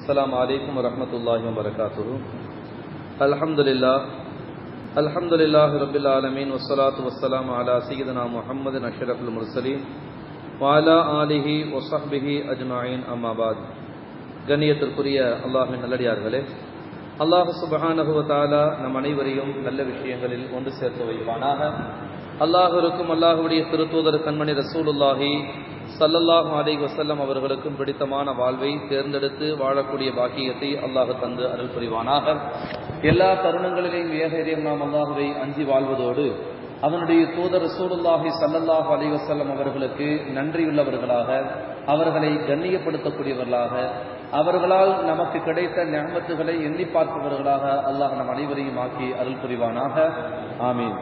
السلام عليكم ورحمة الله وبركاته الحمد لله الحمد لله رب العالمين والصلاة والسلام على سيدنا محمد أشرف المرسلين وعلى آله وصحبه أجمعين أما بعد கண்ணியத்திற்குரிய அல்லாஹின் நல்லடியார்களே அல்லாஹ் சுபஹானஹு வ தஆலா நம் அனைவரையும் நல்ல விஷயங்களில் ஒன்று சேர்த்து வைப்பானாக அல்லாஹிற்கும் அல்லாஹுடைய திருத்தூதர் கண்மணி ரசூலுல்லாஹி சல்லல்லாஹு அலைஹி வஸல்லம் அவர்களுக்கும் பிடித்தமான வாழ்வை தேர்ந்தெடுத்து வாழக்கூடிய பாக்கியத்தை அல்லாஹ் தந்து அருள் புரிவானாக எல்லா தருணங்களிலேயும் ஏகைரியம் நாம் அல்லாஹுவை அஞ்சி வாழ்வதோடு அவனுடைய தூதர் ரசூலுல்லாஹி சல்லல்லாஹு அலைஹி வஸல்லம் அவர்களுக்கு நன்றியுள்ளவர்களாக அவர்களை கண்ணியப்படுத்தக்கூடியவர்களாக அவர்களால் நமக்கு கிடைத்த ஞாபகத்துகளை எண்ணி பார்ப்பவர்களாக அல்லாஹ் நம் அனைவரையும் ஆக்கி அருள் புரிவானாக ஆமீன்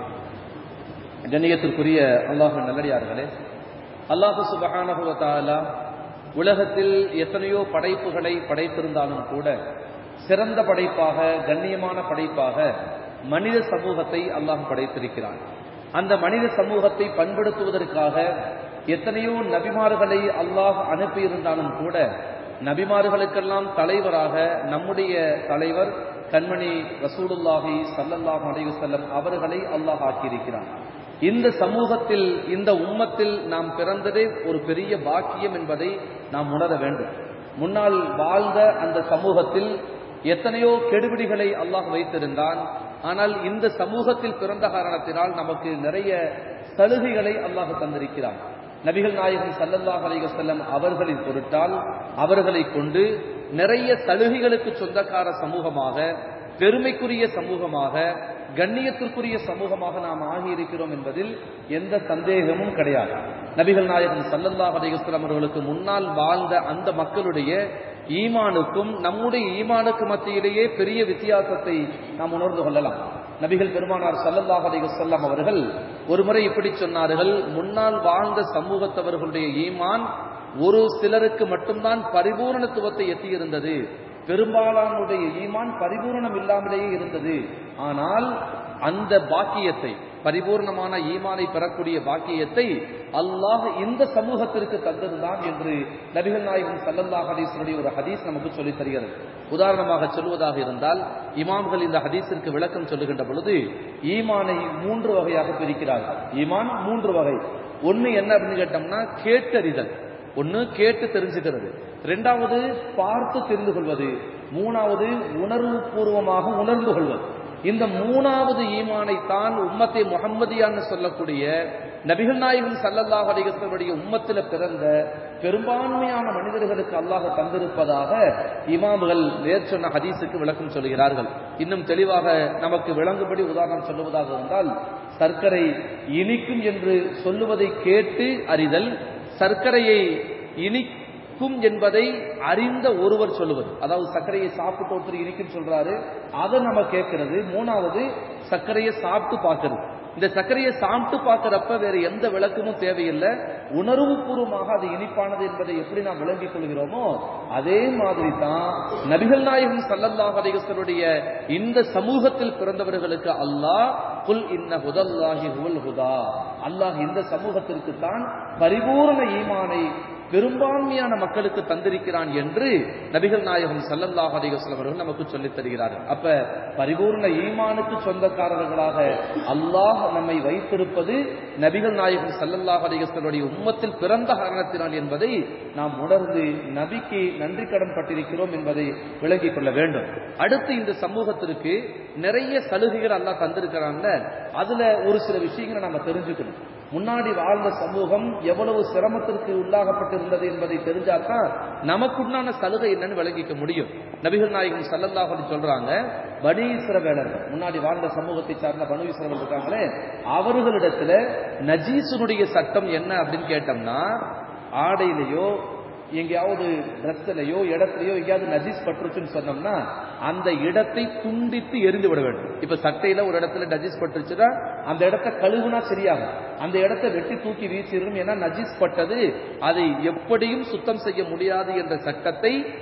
கண்ணியத்திற்குரிய அல்லாஹ் நல்லடியார்களே அல்லாஹு சுபஹானஹு வ தஆலா உலகத்தில் எத்தனையோ படைப்புகளை படைத்திருந்தாலும் கூட சிறந்த படைப்பாக கண்ணியமான படைப்பாக மனித சமூகத்தை அல்லாஹ் படைத்திருக்கிறான் அந்த மனித சமூகத்தை பண்படுத்துவதற்காக எத்தனையோ நபிமார்களை அல்லாஹ் அனுப்பியிருந்தாலும் கூட நபிமார்களுக்கெல்லாம் தலைவராக நம்முடைய தலைவர் கண்மணி ரசூலுல்லாஹி சல்லல்லாஹு அலைஹி வஸல்லம் அவர்களை அல்லாஹ் ஆக்கியிருக்கிறான் இந்த சமூகத்தில் இந்த உம்மத்தில் நாம் பிறந்ததே ஒரு பெரிய பாக்கியம் என்பதை நாம் உணர வேண்டும் முன்னால் வாழ்ந்த அந்த சமூகத்தில் எத்தனையோ கெடுபிடிகளை அல்லாஹ் வைத்திருந்தான் ஆனால் இந்த சமூகத்தில் பிறந்த காரணத்தினால் நமக்கு நிறைய சலுகைகளை அல்லாஹ் தந்திருக்கிறான் நபிகள் நாயகம் சல்லல்லாஹ் அலைவசல்லம் அவர்களின் பொருட்டால் அவர்களை கொண்டு நிறைய சலுகைகளுக்கு சொந்தக்கார சமூகமாக பெருமைக்குரிய சமூகமாக கண்ணியத்திற்குரிய சமூகமாக நாம் ஆகியிருக்கிறோம் என்பதில் எந்த சந்தேகமும் கிடையாது நபிகள் நாயகம் சல்லல்லாஹ் அலைவசல்லம் அவர்களுக்கு முன்னால் வாழ்ந்த அந்த மக்களுடைய ஈமானுக்கும் நம்முடைய ஈமானுக்கு மத்தியிலேயே பெரிய வித்தியாசத்தை நாம் உணர்ந்து கொள்ளலாம் நபிகள் பெருமானார் சல்லல்லாஹ் அலைஹி வஸல்லம் அவர்கள் ஒரு முறை இப்படி சொன்னார்கள் முன்னால் வாழ்ந்த சமூகத்தவர்களுடைய ஈமான் ஒரு சிலருக்கு மட்டும்தான் பரிபூரணத்துவத்தை எட்டியிருந்தது பெரும்பாலானுடைய ஈமான் பரிபூரணம் இல்லாமலேயே இருந்தது ஆனால் அந்த பாக்கியத்தை பரிபூர்ணமான ஈமானை பெறக்கூடிய பாக்கியத்தை அல்லாஹ் இந்த சமூகத்திற்கு தந்திருந்தான் என்று நபிகள் நாயகம் சல்லல்லாஹ் ஹதீஸனுடைய ஒரு ஹதீஸ் நமக்கு சொல்லித் தருகிறது உதாரணமாக சொல்வதாக இருந்தால் இமாம்கள் இந்த ஹதீஸிற்கு விளக்கம் சொல்லுகின்ற பொழுது ஈமானை மூன்று வகையாக பிரிக்கிறார்கள் ஈமான் மூன்று வகை ஒன்னு என்ன அப்படின்னு கேட்டோம்னா கேட்டறிதல் ஒன்னு கேட்டு தெரிஞ்சுக்கிறது ரெண்டாவது பார்த்து தெரிந்து கொள்வது மூணாவது உணர்வு பூர்வமாக உணர்ந்து கொள்வது இந்த மூணாவது ஈமானை தான் உம்மத்தை முகம்மதியான்னு சொல்லக்கூடிய நபிகள் நாயகம் சல்லல்லாஹ் அலிகத்தனுடைய உம்மத்தில் பிறந்த பெரும்பான்மையான மனிதர்களுக்கு அல்லாஹ் தந்திருப்பதாக இமாம்கள் நேர் சொன்ன ஹதீஸுக்கு விளக்கம் சொல்கிறார்கள் இன்னும் தெளிவாக நமக்கு விளங்கும்படி உதாரணம் சொல்லுவதாக இருந்தால் சர்க்கரை இனிக்கும் என்று சொல்லுவதை கேட்டு அறிதல் சர்க்கரையை இனிக்கும் என்பதை அறிந்த ஒருவர் சொல்லுவது அதாவது சர்க்கரையை சாப்பிட்டு ஒருத்தர் இனிக்கும் சொல்றாரு அதை நம்ம கேட்கறது மூணாவது சர்க்கரையை சாப்பிட்டு பார்க்கறது இந்த சர்க்கரையை சாப்பிட்டு பார்க்கறப்ப வேற எந்த விளக்கமும் தேவையில்லை உணர்வு பூர்வமாக அது இனிப்பானது என்பதை எப்படி நாம் விளங்கிக் கொள்கிறோமோ அதே மாதிரி தான் நபிகள் நாயகம் சல்லல்லாஹ் அலிகஸ்வருடைய இந்த சமூகத்தில் பிறந்தவர்களுக்கு அல்லாஹ் புல் இன்ன ஹுதல்லாஹி ஹுவல் ஹுதா அல்லாஹ் இந்த சமூகத்திற்கு தான் பரிபூர்ண ஈமானை பெரும்பான்மையான மக்களுக்கு தந்திருக்கிறான் என்று நபிகள் நாயகம் சல்லல்லாஹ் அலிகஸ்லம் அவர்கள் நமக்கு சொல்லித் தருகிறார்கள் அப்ப பரிபூர்ண ஈமானுக்கு சொந்தக்காரர்களாக அல்லாஹ் நம்மை வைத்திருப்பது நபிகள் நாயகம் சல்லல்லாஹ் அலிகஸ்லருடைய உம்மத்தில் பிறந்த காரணத்தினால் என்பதை நாம் உணர்ந்து நபிக்கு நன்றி கடன் பட்டிருக்கிறோம் என்பதை விளங்கிக் கொள்ள வேண்டும் அடுத்து இந்த சமூகத்திற்கு நிறைய சலுகைகள் அல்லாஹ் தந்திருக்கிறாங்க அதுல ஒரு சில விஷயங்களை நம்ம தெரிஞ்சுக்கணும் முன்னாடி வாழ்ந்த சமூகம் எவ்வளவு சிரமத்திற்கு உள்ளாகப்பட்டிருந்தது என்பதை தெரிஞ்சாதான் நமக்குண்டான சலுகை என்னன்னு விளங்கிக்க முடியும் நபிகள் நாயகம் சல்லல்லாஹ் சொல்றாங்க பனீஸ்வர வேலர்கள் முன்னாடி வாழ்ந்த சமூகத்தை சார்ந்த பனுவீஸ்வரர்கள் இருக்காங்களே அவர்களிடத்துல நஜீசுனுடைய சட்டம் என்ன அப்படின்னு கேட்டோம்னா ஆடையிலையோ எங்கேயாவது ட்ரெஸ்லையோ இடத்துலையோ எங்கேயாவது நஜீஸ் பட்டுருச்சுன்னு சொன்னோம்னா அந்த இடத்தை துண்டித்து எரிந்து விட வேண்டும் இப்ப சட்டையில ஒரு இடத்துல நஜீஸ் பட்டுருச்சுன்னா அந்த இடத்த கழுவுனா சரியாகும் அந்த இடத்தை வெட்டி தூக்கி வீசிடணும் ஏன்னா நஜீஸ் பட்டது அதை எப்படியும் சுத்தம் செய்ய முடியாது என்ற சட்டத்தை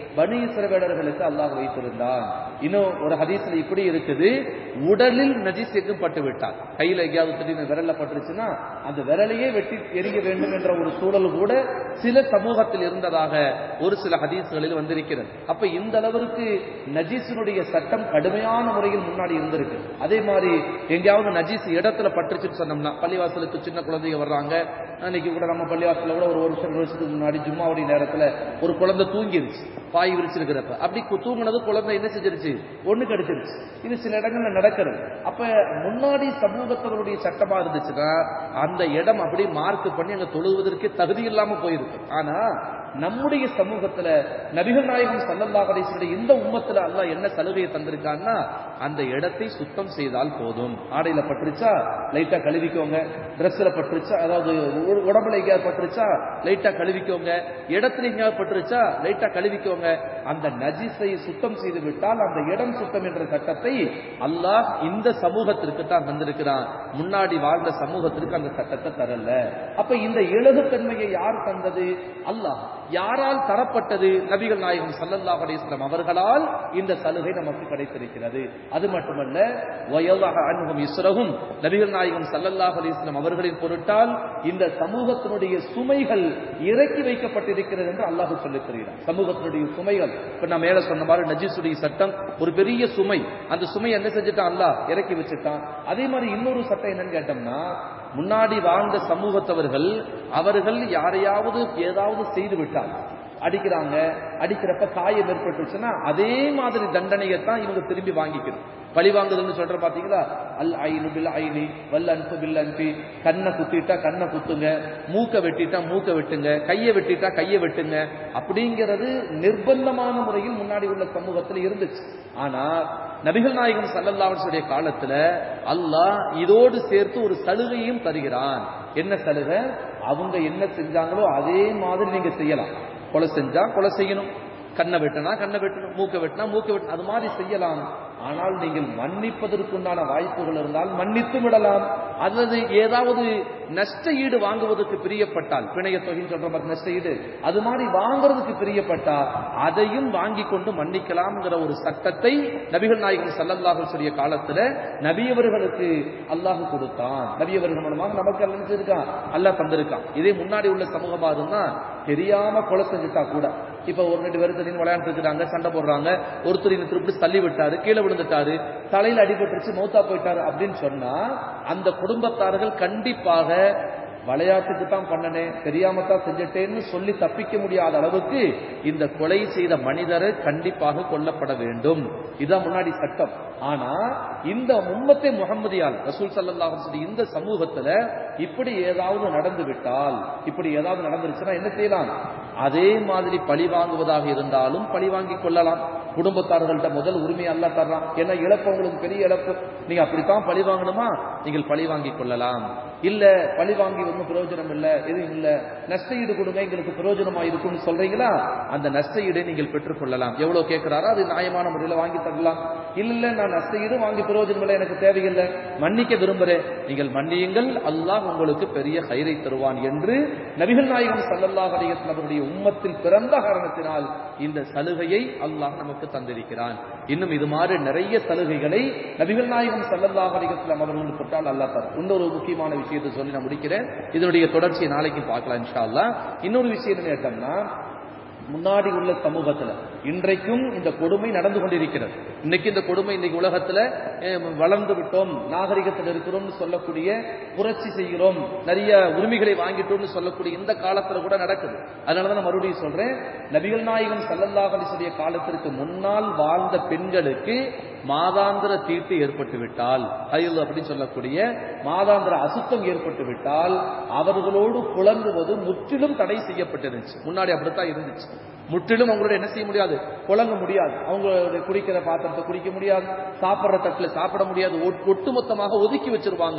பனி இஸ்ரவேலர்களுக்கு அல்லாஹ் வைத்திருந்தான் இன்னும் ஒரு ஹதீஸ்ல இப்படி இருக்குது உடலில் நஜீஸ் எங்கும் பட்டு விட்டால் கையில எங்கேயாவது திடீர்னு விரல்ல பட்டுருச்சுன்னா அந்த விரலையே வெட்டி எரிய வேண்டும் என்ற ஒரு சூழல் கூட சில சமூகத்தில் இருந்ததாக ஒரு சில ஹதீஸ்களில் வந்திருக்கிறது அப்ப இந்த அளவிற்கு நஜீஸினுடைய சட்டம் கடுமையான முறையில் முன்னாடி இருந்திருக்கு அதே மாதிரி எங்கேயாவது நஜீஸ் இடத்துல பட்டுருச்சுன்னு சொன்னோம்னா பள்ளிவாசலுக்கு சின்ன குழந்தைங்க வர்றாங்க அன்னைக்கு கூட நம்ம பள்ளிவாசல கூட ஒரு வருஷம் ரெண்டு வருஷத்துக்கு முன்னாடி ஜும்மாவுடைய நேரத்துல ஒரு குழந்தை தூங்கிருச்சு பாய் விரிச்சிருக்கிறப்ப அப்படி கு- தூங்குனது குழந்தை என்ன செஞ்சிருச்சு ஒண்ணு கடிச்சிருச்சு இது சில இடங்கள்ல நடக்கிறது அப்ப முன்னாடி சமூகத்தவருடைய சட்டமா இருந்துச்சுன்னா அந்த இடம் அப்படி மார்க் பண்ணி அங்க தொழுவதற்கு தகுதி இல்லாம போயிருக்கு ஆனா நம்முடைய சமூகத்துல நபிகள் நாயகம் சல்லல்லாஹு அலைஹி வஸல்லம் இந்த உம்மத்துல அல்லாஹ் என்ன சலுகையை தந்திருக்கான்னா அந்த இடத்தை சுத்தம் செய்தால் போதும் ஆடையில பட்டுருச்சா லைட்டா கழுவிக்கோங்க ட்ரெஸ்ல பட்டுருச்சா அதாவது உ- உடம்புல எங்கேயாவது பட்டுருச்சா லைட்டா கழுவிக்கோங்க இடத்துல எங்கேயாவது பட்டுருச்சா லைட்டா கழுவிக்கோங்க அந்த நஜிஸை சுத்தம் செய்து விட்டால் அந்த இடம் சுத்தம் என்ற சட்டத்தை அல்லாஹ் இந்த சமூகத்திற்கு தான் தந்திருக்கிறான் முன்னாடி வாழ்ந்த சமூகத்திற்கு அந்த சட்டத்தை தரல அப்ப இந்த இலகுத்தன்மையை யார் தந்தது அல்லாஹ் யாரால் தரப்பட்டது நபிகள் நாயகம் ஸல்லல்லாஹு அலைஹி வஸல்லம் அவர்களால் இந்த சலுகை நமக்கு கிடைத்திருக்கிறது அது மட்டுமல்ல வயதாக அன்ஹும் இஸ்ரஹும் நபிகள் நாயகம் ஸல்லல்லாஹு அலைஹி வஸல்லம் அவர்களின் பொருட்டால் இந்த சமூகத்தினுடைய சுமைகள் இறக்கி வைக்கப்பட்டிருக்கிறது என்று அல்லாஹ் சொல்லித் தருகிறார் சமூகத்தினுடைய சுமைகள் இப்ப நான் மேல சொன்ன மாதிரி நஜீசுடைய சட்டம் ஒரு பெரிய சுமை அந்த சுமை என்ன செஞ்சுட்டான் அல்லாஹ் இறக்கி வச்சுட்டான் அதே மாதிரி இன்னொரு சட்டம் என்னன்னு கேட்டோம்னா முன்னாடி வாழ்ந்த சமூகத்தவர்கள் அவர்கள் யாரையாவது ஏதாவது செய்து விட்டால் அடிக்கிறாங்க அடிக்கிறப்ப காயம் ஏற்பட்டுச்சுன்னா அதே மாதிரி தண்டனையை தான் இவங்க திரும்பி வாங்கிக்கணும் பழி வாங்குதுன்னு சொல்ற பாத்தீங்களா அல் ஐனு பில் ஐனி வல் அன்பு பில் அன்பி கண்ணை குத்திட்டா கண்ணை குத்துங்க மூக்க வெட்டிட்டா மூக்க வெட்டுங்க கையை வெட்டிட்டா கையை வெட்டுங்க அப்படிங்கிறது நிர்பந்தமான முறையில் முன்னாடி உள்ள சமூகத்தில் இருந்துச்சு ஆனா நபிகள் நாயகம் சல்லல்லாஹுடைய காலத்துல அல்லாஹ் இதோடு சேர்த்து ஒரு சலுகையும் தருகிறான் என்ன சலுகை அவங்க என்ன செஞ்சாங்களோ அதே மாதிரி நீங்க செய்யலாம் கொலை செஞ்சா கொலை செய்யணும் கண்ணை வெட்டினா கண்ணை வெட்டணும் மூக்க வெட்டினா மூக்க வெட்டணும் அது மாதிரி செய்யலாம் ஆனால் நீங்கள் மன்னிப்பதற்குண்டான வாய்ப்புகள் இருந்தால் மன்னித்து விடலாம் அல்லது ஏதாவது நஷ்ட ஈடு வாங்குவதற்கு பிரியப்பட்டால் பிணைய தொகைன்னு சொல்ற மாதிரி நஷ்ட ஈடு அது மாதிரி வாங்குறதுக்கு பிரியப்பட்டா அதையும் வாங்கி கொண்டு மன்னிக்கலாம்ங்கிற ஒரு சட்டத்தை நபிகள் நாயகம் ஸல்லல்லாஹு அலைஹி வஸல்லம் காலத்துல நபியவர்களுக்கு அல்லாஹ் கொடுத்தான் நபியவர்கள் மூலமாக நமக்கு அல்ல செஞ்சிருக்கான் அல்லாஹ் தந்திருக்கான் இதே முன்னாடி உள்ள சமூகமா இருந்தா தெரியாம கொலை செஞ்சுட்டா கூட இப்ப ஒரு ரெண்டு பேரும் திடீர்னு விளையாண்டு இருக்காங்க சண்டை போடுறாங்க ஒருத்தர் இன்னும் திருப்பி தள்ளி விட்டாரு கீழே விழுந்துட்டாரு தலையில அடிபட்டுருச்சு மௌத்தா போயிட்டாரு அப்படின்னு சொன்னா அந்த குடும்பத்தார்கள் கண்டிப்பாக விளையாட்டுக்கு தான் பண்ணனேன் தெரியாம தான் செஞ்சுட்டேன்னு சொல்லி தப்பிக்க முடியாத அளவுக்கு இந்த கொலை செய்த மனிதரை கண்டிப்பாக கொல்லப்பட வேண்டும் இதான் முன்னாடி சட்டம் ஆனா இந்த உம்மத்தை முகமதியால் ரசூல் சல்லல்லாஹு அலைஹி வஸல்லம் இந்த சமூகத்துல இப்படி ஏதாவது நடந்து விட்டால் இப்படி ஏதாவது நடந்துருச்சுன்னா என்ன செய்யலாம் அதே மாதிரி பழி வாங்குவதாக இருந்தாலும் பழி வாங்கிக் கொள்ளலாம் குடும்பத்தார்கள்ட்ட முதல் உரிமை அல்ல தர்றான் ஏன்னா இழப்பு உங்களுக்கு பெரிய இழப்பு நீங்க அப்படித்தான் பழி வாங்கணுமா நீங்கள் பழி வாங்கிக் கொள்ளலாம் இல்ல பழி வாங்கி ஒன்றும் பிரயோஜனம் இல்ல எதுவும் இல்ல நஷ்ட ஈடு கொடுங்க எங்களுக்கு பிரயோஜனமா இருக்கும்னு சொல்றீங்களா அந்த நஷ்ட ஈடை நீங்கள் பெற்றுக் கொள்ளலாம் எவ்வளவு கேட்கிறாரோ அது நியாயமான முறையில் வாங்கி தரலாம் இல்ல இல்ல நான் நஷ்ட ஈடு வாங்கி பிரயோஜனம் இல்லை எனக்கு தேவையில்லை மன்னிக்க விரும்புறேன் நீங்கள் மன்னியுங்கள் அல்லாஹ் உங்களுக்கு பெரிய கயிறை தருவான் என்று நபிகள் நாயகம் ஸல்லல்லாஹு அலைஹி வஸல்லம் அவருடைய உம்மத்தில் பிறந்த காரணத்தினால் இந்த சலுகையை அல்லாஹ் நமக்கு தந்திருக்கிறான் இன்னும் இது மாதிரி நிறைய சலுகைகளை நபிகள் நாயகம் ஸல்லல்லாஹு அலைஹி வஸல்லம் அவர்கள் பெற்றால் அல்லாஹ் தரும் இன்னொரு முக்கியமான விஷயத்தை சொல்லி நான் முடிக்கிறேன் இதனுடைய தொடர்ச்சியை நாளைக்கு பார்க்கலாம் இன்ஷா அல்லாஹ் இன்னொரு விஷயம் என்ன கேட்டோம்னா முன்னாடி உள்ள சமூகத்துல இன்றைக்கும் இந்த கொடுமை நடந்து கொண்டிருக்கிறது இன்னைக்கு இந்த கொடுமை இன்னைக்கு உலகத்துல அஹ், வளர்ந்து விட்டோம் நாகரிகத்தில் இருக்கிறோம்னு சொல்லக்கூடிய புரட்சி செய்கிறோம் நிறைய உரிமைகளை வாங்கிட்டோம்னு சொல்லக்கூடிய இந்த காலத்துல கூட நடக்குது அதனாலதான் நான் மறுபடியும் சொல்றேன் நபிகள் நாயகம் ஸல்லல்லாஹு அலைஹி வஸல்லம் காலத்திற்கு முன்னால் வாழ்ந்த பெண்களுக்கு மாதாந்திர தீட்டு ஏற்பட்டு விட்டால் அயல் அப்படின்னு சொல்லக்கூடிய மாதாந்திர அசுத்தம் ஏற்பட்டு விட்டால் அவர்களோடு புலங்குவது முற்றிலும் தடை செய்யப்பட்டிருந்துச்சு முன்னாடி அப்படித்தான் இருந்துச்சு முற்றிலும் அவங்களோட என்ன செய்ய முடியாது புழங்க முடியாது அவங்களுடைய குடிக்கிற பாத்திரத்தை குடிக்க முடியாது சாப்பிடுற தட்டுல சாப்பிட முடியாது ஒட்- ஒட்டுமொத்தமாக ஒதுக்கி வச்சிருவாங்க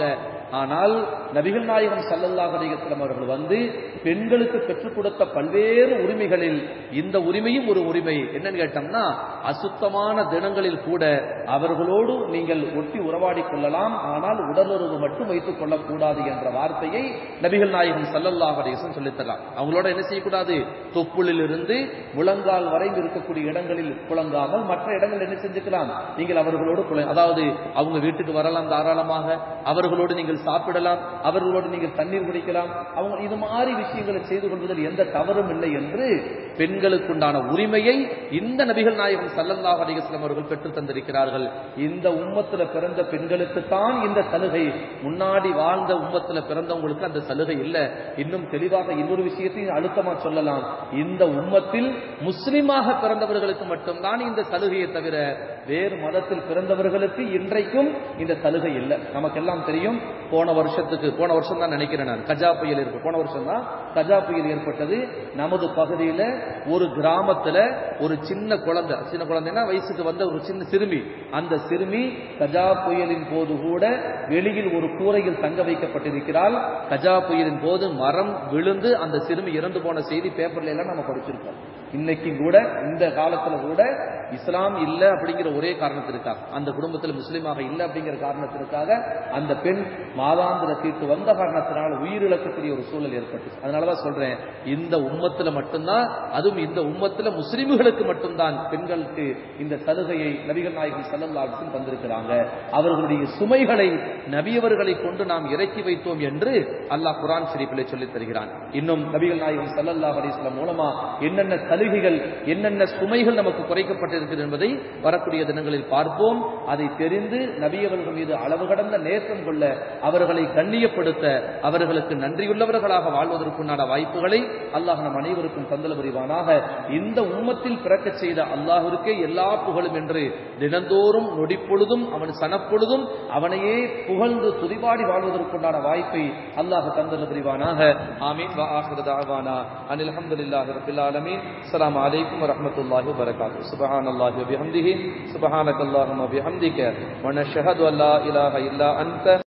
ஆனால் நபிகள் நாயகம் ஸல்லல்லாஹு அலைஹி வஸல்லம் அவர்கள் வந்து பெண்களுக்கு பெற்றுக் கொடுத்த பல்வேறு உரிமைகளில் இந்த உரிமையும் ஒரு உரிமை என்னன்னு கேட்டோம்னா அசுத்தமான தினங்களில் கூட அவர்களோடு நீங்கள் ஒட்டி உறவாடி கொள்ளலாம் ஆனால் உடலுறவு மட்டும் வைத்துக் கொள்ளக்கூடாது என்ற வார்த்தையை நபிகள் நாயகம் ஸல்லல்லாஹு அலைஹி வஸல்லம் சொல்லித் தர்றாங்க அவங்களோட என்ன செய்யக்கூடாது தொப்புளில் இருந்து முழங்கால் வரை இருக்கக்கூடிய இடங்களில் புழங்காமல் மற்ற இடங்கள் என்ன செஞ்சுக்கலாம் நீங்கள் அவர்களோடு புல- அதாவது அவங்க வீட்டுக்கு வரலாம் தாராளமாக அவர்களோடு நீங்கள் சாப்பிடலாம் அவர்களோடு நீங்கள் தண்ணீர் குடிக்கலாம் அவங்க இது மாதிரி விஷயங்களை செய்து கொள்வதில் எந்த தவறும் இல்லை என்று பெண்களுக்குண்டான உரிமையை இந்த நபிகள் நாயகம் ஸல்லல்லாஹு அலைஹி வஸல்லம் அவர்கள் பெற்றுத் தந்திருக்கிறார்கள் இந்த உம்மத்துல பிறந்த பெண்களுக்கு தான் இந்த சலுகை முன்னாடி வாழ்ந்த உம்மத்துல பிறந்தவங்களுக்கு அந்த சலுகை இல்ல இன்னும் தெளிவாக இன்னொரு விஷயத்தையும் அழுத்தமா சொல்லலாம் இந்த உம்மத்தில் முஸ்லிமாக பிறந்தவர்களுக்கு மட்டும்தான் இந்த சலுகையை தவிர வேறு மதத்தில் பிறந்தவர்களுக்கு இன்றைக்கும் இந்த சலுகை இல்லை நமக்கெல்லாம் தெரியும் போன வருஷத்துக்கு போன வருஷம் தான் நினைக்கிறேன் நான் கஜா புயல் இருக்கு போன வருஷம் தான் கஜா புயல் ஏற்பட்டது நமது பகுதியில ஒரு கிராமத்துல ஒரு சின்ன குழந்தை சின்ன குழந்தைன்னா வயசுக்கு வந்த ஒரு சின்ன சிறுமி அந்த சிறுமி கஜா புயலின் போது கூட வெளியில் ஒரு கூரையில் தங்க வைக்கப்பட்டிருக்கிறாள் கஜா புயலின் போது மரம் விழுந்து அந்த சிறுமி இறந்து போன செய்தி பேப்பர்ல எல்லாம் நம்ம படிச்சிருக்கோம் இன்னைக்கு கூட இந்த காலத்துல கூட இஸ்லாம் இல்ல அப்படிங்கிற ஒரே காரணத்திற்காக அந்த குடும்பத்தில் முஸ்லீமாக இல்ல அப்படிங்கிற காரணத்திற்காக அந்த பெண் மாதாந்திர தீர்ப்பு வந்த காரணத்தினால் உயிரிழக்கக்கூடிய ஒரு சூழல் ஏற்பட்டு அதனாலதான் சொல்றேன் இந்த உம்மத்துல மட்டும்தான் அதுவும் இந்த உம்மத்துல முஸ்லிம்களுக்கு மட்டும்தான் பெண்களுக்கு இந்த சலுகையை நபிகள் நாயகம் செல்லல்லாவிற்கும் தந்திருக்கிறாங்க அவர்களுடைய சுமைகளை நபியவர்களை கொண்டு நாம் இறக்கி வைத்தோம் என்று அல்லாஹ் குரான் ஷரீஃபிலே சொல்லித் தருகிறான் இன்னும் நபிகள் நாயகம் ஸல்லல்லாஹு அலைஹி வஸல்லம் மூலமா என்னென்ன சலுகைகள் என்னென்ன சுமைகள் நமக்கு குறைக்கப்பட்டிருக்கிறது என்பதை வரக்கூடிய தினங்களில் பார்ப்போம் அதை தெரிந்து நபியவர்கள் மீது அளவு கடந்த நேசம் கொள்ள அவர்களை கண்ணியப்படுத்த அவர்களுக்கு நன்றியுள்ளவர்களாக வாழ்வதற்குண்டான வாய்ப்புகளை அல்லாஹ் நம் அனைவருக்கும் தந்தல் புரிவானாக இந்த உம்மத்தில் பிறக்கச் செய்த அல்லாஹிற்கே எல்லா புகழும் என்று தினந்தோறும் நொடிப்பொழுதும் அவன் சனப்பொழுதும் அவனையே புகழ்ந்து துதிபாடி வாழ்வதற்குண்டான வாய்ப்பை அல்லாஹ் தந்தல் புரிவானாக ஆமீன் வா ஆஹிரு தாவானா அனில் அல்ஹம்துலில்லாஹி ரப்பில் ஆலமீன் அஸ்ஸலாமு அலைக்கும் வரஹ்மத்துல்லாஹி வபரகாத்துஹு சுப்ஹானல்லாஹி வபிஹம்திஹி சுப்ஹானக்கல்லாஹும்ம வபிஹம்திக வ நஷ்ஹது அல்லா இலாஹ இல்லா அன்த